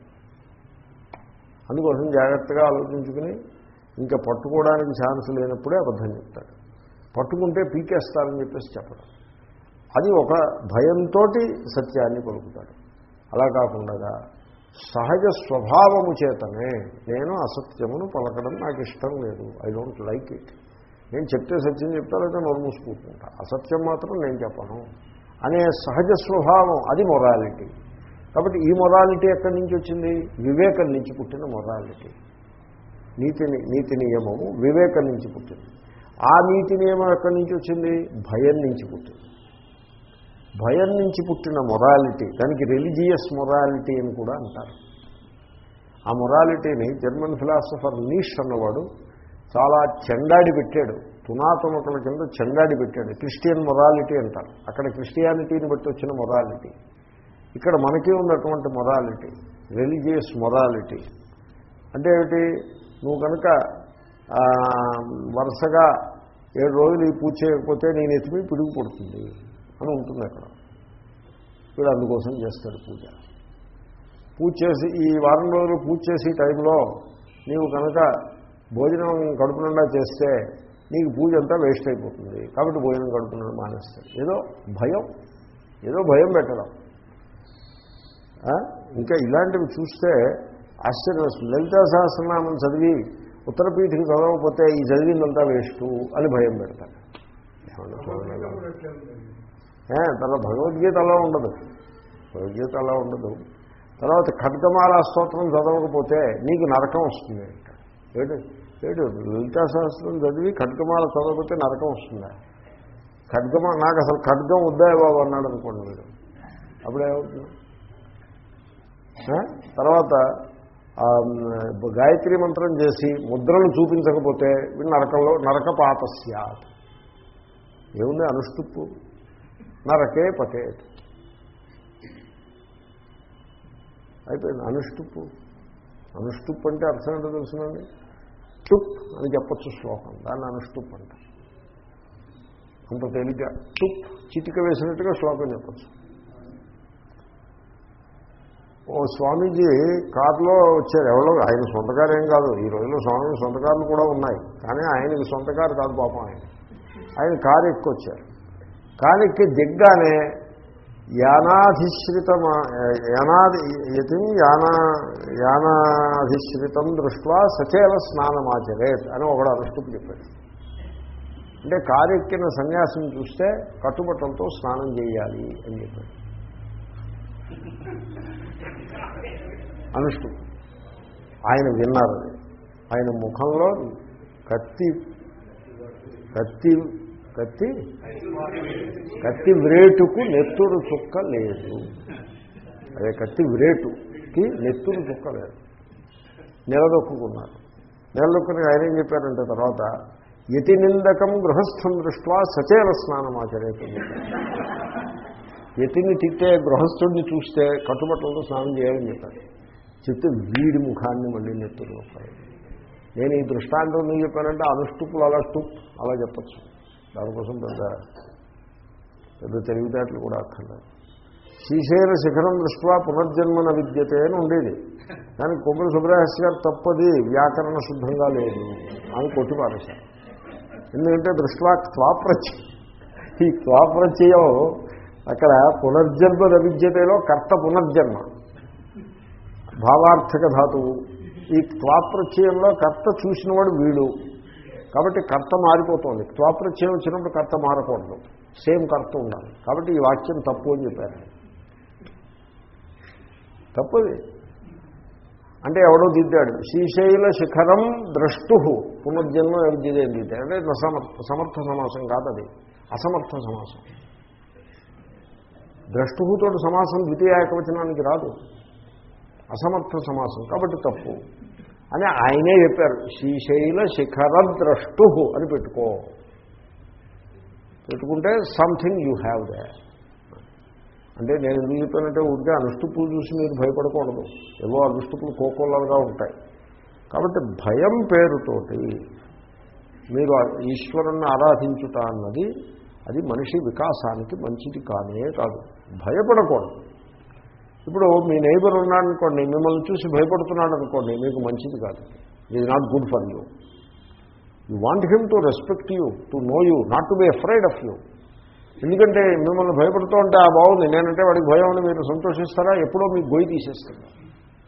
అందుకోసం జాగ్రత్తగా ఆలోచించుకుని ఇంకా పట్టుకోవడానికి ఛాన్స్ లేనప్పుడే అబద్ధం చెప్తాడు పట్టుకుంటే పీకేస్తారని చెప్పేసి చెప్పడం అది ఒక భయంతో సత్యాన్ని పలుకుతాడు అలా కాకుండా సహజ స్వభావము చేతనే నేను అసత్యమును పలకడం నాకు ఇష్టం లేదు ఐ డోంట్ లైక్ ఇట్ నేను చెప్తే సత్యం చెప్తా లేదా నోరు మూసుకుంటుంటా అసత్యం మాత్రం నేను చెప్పను అనే సహజ స్వభావం అది మొరాలిటీ కాబట్టి ఈ మొరాలిటీ ఎక్కడి నుంచి వచ్చింది వివేకం నుంచి పుట్టిన మొరాలిటీ నీతి నీతి నియమము వివేకం నుంచి పుట్టింది ఆ నీతి నియమం ఎక్కడి నుంచి వచ్చింది భయం నుంచి పుట్టింది భయం నుంచి పుట్టిన మొరాలిటీ దానికి రిలీజియస్ మొరాలిటీ అని కూడా అంటారు ఆ మొరాలిటీని జర్మన్ ఫిలాసఫర్ నీష్ అన్నవాడు చాలా చెండాడి పెట్టాడు తునాతునకల కింద చెండాడి పెట్టాడు క్రిస్టియన్ మొరాలిటీ అంటారు అక్కడ క్రిస్టియానిటీని బట్టి వచ్చిన మొరాలిటీ ఇక్కడ మనకి ఉన్నటువంటి మొరాలిటీ రిలీజియస్ మొరాలిటీ అంటే ఏమిటి నువ్వు కనుక ఆ, వరుసగా ఏడు రోజులు ఈ పూజ చేయకపోతే నేను ఎత్తిమి పిడుగు పుడుతుంది అని ఉంటుంది అక్కడ వీడు అందుకోసం చేస్తాడు పూజ పూజ చేసి ఈ వారం రోజులు పూజ చేసే టైంలో నీవు కనుక భోజనం కడుపు నిండా చేస్తే నీకు పూజ అంతా వేస్ట్ అయిపోతుంది కాబట్టి భోజనం కడుపు నిండా మానేస్తాడు ఏదో భయం ఏదో భయం పెట్టడం ఆ? ఇంకా ఇలాంటివి చూస్తే ఆశ్చర్యం వస్తుంది లలితా సహస్రనామం చదివి ఉత్తరపీఠికి చదవకపోతే ఈ చదివిందంతా వేస్ట్ అని భయం పెడతాడు ఏమన్నా చూడండి ఎలా ఉంది. ఏ, తర్వాత భగవద్గీత అలా ఉండదు భగవద్గీత అలా ఉండదు తర్వాత ఖడ్గమాల స్తోత్రం చదవకపోతే నీకు నరకం వస్తుంది అంటాడు ఏడు ఏడు లలితా సహస్రం చదివి ఖడ్గమాల చదవకపోతే నరకం వస్తుందా ఖడ్గమా నాకు అసలు ఖడ్గం వద్దాయి బాబు అన్నాడు అనుకోండి మీరు అప్పుడేమవుతుంది ఆ? తర్వాత ఆ, గాయత్రి మంత్రం చేసి ముద్రలు చూపించకపోతే వీడు నరకంలో నరక పాతస్యాత్ ఏముంది అనుష్టుప్పు నరకే పతేత్ అయిపోయింది అనుష్టుప్పు అనుష్టుప్పు అంటే అర్థం ఏంటో తెలుసునండి టుప్ అని చెప్పచ్చు శ్లోకం దాన్ని అనుష్టుప్ అంట అంత తేలిక టుప్ చిటిక వేసినట్టుగా శ్లోకం చెప్పచ్చు ఓ స్వామీజీ కారులో వచ్చారు ఎవరో ఆయన సొంత కారు ఏం కాదు ఈ రోజుల్లో స్వామి సొంత కార్లు కూడా ఉన్నాయి కానీ ఆయనకి సొంత కారు కాదు పాపం ఆయన ఆయన కారు ఎక్కొచ్చారు కారు ఎక్కి దిగ్గానే యానాధిశ్రితం యానాది యతిం యానా యానాధిశ్రితం దృష్ట్యా సచేల స్నానమాచరేత్ అని ఒకడు అనుష్ఠుపు చెప్పాడు అంటే కారు ఎక్కిన సన్యాసం చూస్తే కట్టుబట్టలతో స్నానం చేయాలి అని చెప్పాడు అనుష్ఠు ఆయన విన్నారు అది. ఆయన ముఖంలో కత్తి కత్తి కత్తి కత్తి వ్రేటుకు నెత్తురు చుక్క లేదు అదే కత్తి వ్రేటుకి నెత్తురు చుక్క లేదు నిలదొక్కున్నారు నిలదొక్కుని ఆయన ఏం చెప్పారంటే తర్వాత యతి నిందకం గృహస్థం దృష్ట్యా సచేల స్నానం ఆచరేతుంది యతిని తిట్టే గృహస్థుడిని చూస్తే కట్టుబట్టలతో స్నానం చేయాలని చెప్పారు చెప్తే వీడి ముఖాన్ని మళ్ళీ నెత్తురు నొక్కాలి నేను ఈ దృష్టాంతం నేను చెప్పానంటే అనుష్టుపులు అలా స్టుప్ అలా చెప్పచ్చు దానికోసం పెద్ద పెద్ద తెలివితేటలు కూడా అక్కర్లేదు శ్రీశైల శిఖరం దృష్ట్యా పునర్జన్మన విద్యతే అని ఉండేది కానీ కొమ్మరి సుబ్రహస్య గారు తప్పది వ్యాకరణ శుద్ధంగా లేదు అని కొట్టి పారేశారు ఎందుకంటే దృష్ట్యా త్వాప్రత్యయం ఈ త్వాప్రత్యయం అక్కడ పునర్జన్మ నవిద్యతలో కర్త పునర్జన్మ భావార్థక ధాతువు ఈ త్వాప్రత్యయంలో కర్త చూసినవాడు వీడు కాబట్టి కర్త మారిపోతుంది త్వాప్రత్యయం వచ్చినప్పుడు కర్త మారకూడదు సేమ్ కర్త ఉండాలి కాబట్టి ఈ వాక్యం తప్పు అని చెప్పారు తప్పది అంటే ఎవడో దిద్దాడు శ్రీశైల శిఖరం ద్రష్టు పునర్జన్మ విద్యదేం దిద్దాడు అంటే సమర్థ సమర్థ సమాసం కాదు అది అసమర్థ సమాసం ద్రష్టుతో సమాసం ద్వితీయ ఏకవచనానికి రాదు అసమర్థ సమాసం కాబట్టి తప్పు అని ఆయనే చెప్పారు శ్రీశైల శిఖర ద్రష్టు అని పెట్టుకో పెట్టుకుంటే సంథింగ్ యూ హ్యావ్ దే అంటే నేను ఎందుకు చెప్పానంటే ఊరికే అనుష్టుపులు చూసి మీరు భయపడకూడదు ఏవో అనుష్టుపులు కోకోలలుగా ఉంటాయి కాబట్టి భయం పేరుతోటి మీరు ఈశ్వరుణ్ణి ఆరాధించుట అన్నది అది మనిషి వికాసానికి మంచిది కానే కాదు భయపడకూడదు ఇప్పుడు మీ నైబర్ ఉన్నాడనుకోండి మిమ్మల్ని చూసి భయపడుతున్నాడు అనుకోండి మీకు మంచిది కాదు ఇది not good for you you want him to respect you to know you not to be afraid of you ఎందుకంటే మిమ్మల్ని భయపడుతూ ఉంటే ఆ బాగుంది నేనంటే వాడికి భయం అని మీరు సంతోషిస్తారా ఎప్పుడో మీకు గొయ్యి తీసేస్తారు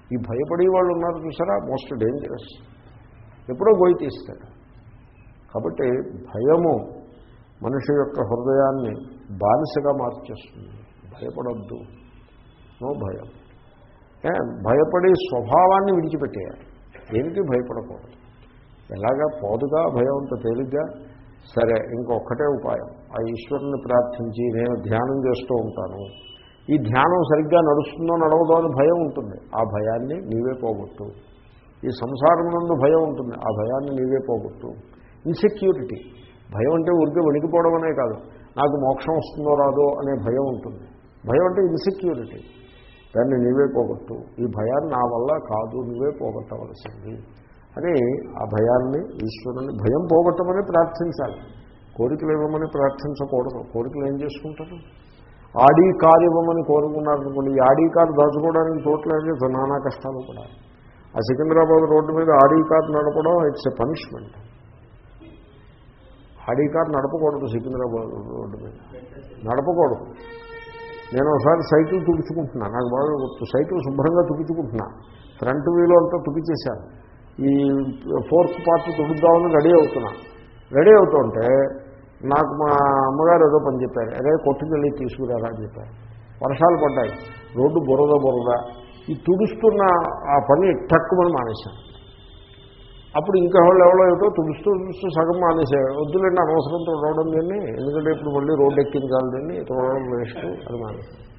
ఈ భయపడే వాళ్ళు ఉన్నారు చూసారా మోస్ట్ డేంజరస్ ఎప్పుడో పోయి తీస్తాడు కాబట్టి భయము మనిషి యొక్క హృదయాన్ని బానిసగా మార్చేస్తుంది భయపడద్దు నో భయం ఏ, భయపడే స్వభావాన్ని విడిచిపెట్టేయాలి దేనికి భయపడకూడదు ఎలాగా పోదుగా భయం అంత తేలిగ్గా సరే ఇంకొక్కటే ఉపాయం ఆ ఈశ్వరుని ప్రార్థించి నేను ధ్యానం చేస్తూ ఉంటాను ఈ ధ్యానం సరిగ్గా నడుస్తుందో నడవదో అని భయం ఉంటుంది ఆ భయాన్ని నీవే పోగొట్టు ఈ సంసారం నందు భయం ఉంటుంది ఆ భయాన్ని నీవే పోగొట్టు ఇన్సెక్యూరిటీ భయం అంటే ఊరికే వణికిపోవడం అనే కాదు నాకు మోక్షం వస్తుందో రాదో అనే భయం ఉంటుంది భయం అంటే ఇన్సెక్యూరిటీ దాన్ని నీవే పోగొట్టు ఈ భయాన్ని నా వల్ల కాదు నువ్వే పోగొట్టవలసింది అని ఆ భయాన్ని ఈశ్వరుని భయం పోగొట్టమని ప్రార్థించాలి కోరికలు ఇవ్వమని ప్రార్థించకూడదు కోరికలు ఏం చేసుకుంటారు ఆడీ కారు ఇవ్వమని కోరుకున్నారనుకోండి ఈ ఆడీ కారు దాచుకోవడానికి చోట్లేదు నానా కష్టాలు కూడా ఆ సికింద్రాబాద్ రోడ్డు మీద ఆడీ కారు నడపడం it's a punishment Audi car నడపకూడదు సికింద్రాబాద్ రోడ్డు మీద నడపకూడదు నేను ఒకసారి సైకిల్ తుడుచుకుంటున్నా నాకు బాగా గుర్తు సైకిల్ శుభ్రంగా తుడుచుకుంటున్నా ఫ్రంట్ వీలు అంతా తుడిచేశాను ఈ ఫోర్త్ పార్ట్ తుడుద్దామని రెడీ అవుతున్నా రెడీ అవుతుంటే నాకు మా అమ్మగారు ఏదో పని చెప్పారు అదే కొట్టుకెళ్ళి తీసుకురారా అని చెప్పారు వర్షాలు పడ్డాయి రోడ్డు బురద బురద ఈ తుడుస్తున్న ఆ పని తక్కువని మానేశాను అప్పుడు ఇంకా వాళ్ళు ఎవరో ఏదో తుడుస్తూ తుడుస్తూ సగం మానేశారు వద్దులేండి అనవసరం తుడవడం దీన్ని ఎందుకంటే ఇప్పుడు మళ్ళీ రోడ్డు ఎక్కించాలి దీన్ని తుడవడం వేస్ట్ అది మానేశాను